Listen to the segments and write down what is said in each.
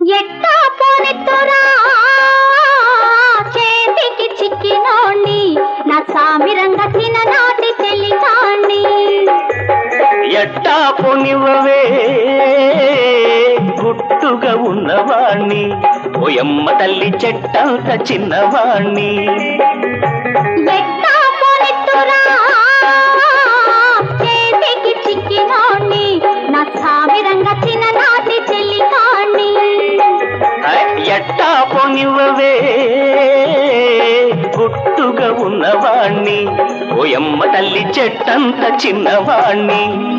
ఎట్టా పోనెత్తురా చేతికి చిక్కినోణ్ణి నా సామిరంగ చిన్ననాటి చెల్లికాణ్ణి ఎట్టా పొనివవే గుట్టుగా ఉన్నవాణ్ణి ఓయమ్మ తల్లి చెట్టంత చిన్నవాణ్ణి ఎట్టా పోనెత్తురా చేతికి చిక్కినోణ్ణి నా సామిరంగ చిన్ననాటి చెల్లికాణ్ణి ఐ, ఎట్టా పొనివవే గుట్టుగా ఉన్నవాణ్ణి ఓయమ్మ తల్లి చెట్టంత చిన్నవాణ్ణి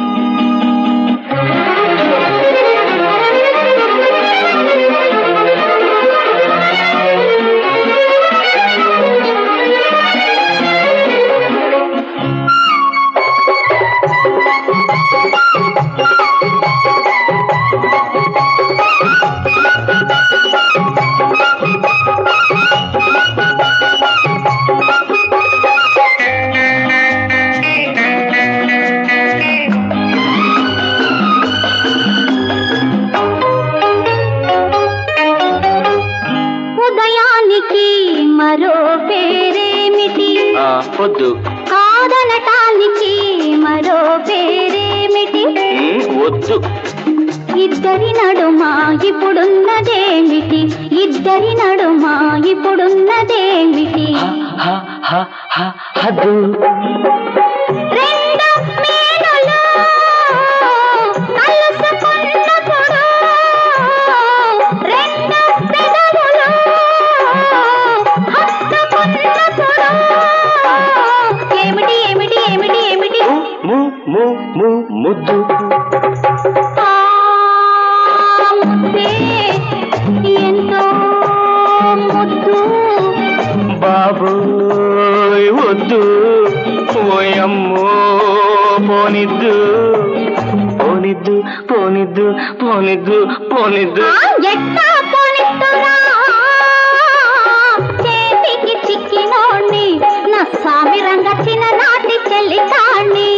ఉదయానికి మరో పేరేమిటి ఆ, వద్దు కాదనటానికి మరో పేరేమిటి ఉమ్, వద్దు ఇద్దరి నడుమా ఇప్పుడున్నదేమిటి ఇద్దరి నడుమా ఇప్పుడున్నదేమిటి హ, హ, హ, హ, హద్దు రెండు మేనులు కలుసుకున్నప్పుడు రెండు పెదవులు హత్తుకున్నప్పుడు ఏమిటి ఏమిటి ఏమిటి ఏమిటి ము ము ము ముద్దు ఆ ముద్దే ఎంతో ముద్దు బాబోయ్ వద్దు ఓయమ్మో పోనిద్దు పోనిద్దు పోనిద్దు పోనిద్దు పోనిద్దు ఆ ఎట్టా పోనిస్తురా చేతికి చిక్కినోణ్ణి నా స్వామి రంగ చిన్ననాటి చెల్లి కాణ్ణి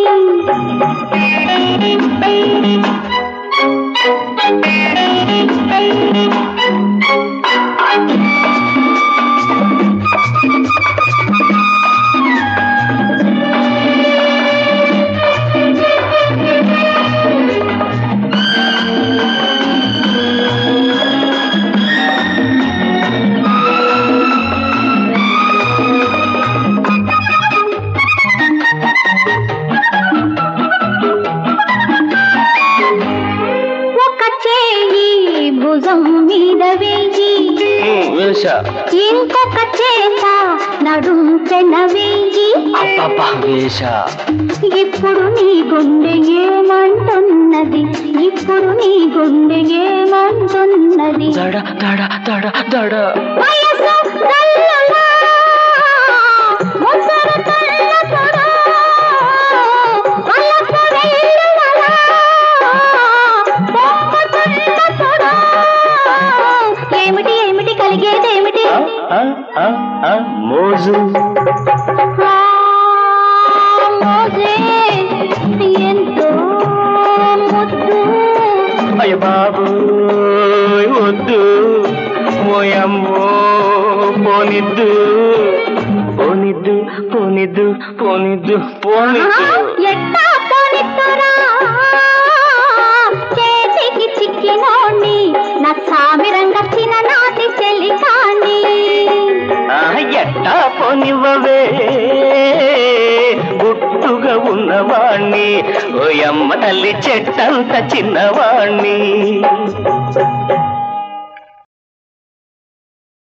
ఒక చేయి భుజం మీద వేయి ఉమ్, వేశా ఇంకొక చేత నడుం పెన వేయి అబ్బబ్బా వేశా ఇప్పుడు నీ గుండె ఏమంటున్నది ఇప్పుడు నీ గుండె ఏమంటున్నది దడ దడ దడ దడ వయసు గల్లులా, ముసరు తల్లపుడు, వలపు వెల్లువలా, పొంగుతున్నప్పుడు. ఏమిటి ఏమిటి కలిగేదేమిటి ఆ, ఆ, ఆ, ఆ, మోజు ఆ, మోజే ఎంతో ముద్దు అయ్య బాబోయ్ వద్దు ఓయమ్మో పోనిద్దు పోనిద్దు పోనిద్దు పోనిద్దు పోనిద్దు ఎట్టా పోనిస్తురా చేతికి చిక్కినోణ్ణి నా సామిరంగ చిన్ననాటి చెల్లి కాణి ఆ, ఎట్టా పోనివ్వవే గుట్టుగా ఉన్నవాణ్ణి ఓయమ్మ తల్లి చెట్టంత చిన్నవాణ్ణి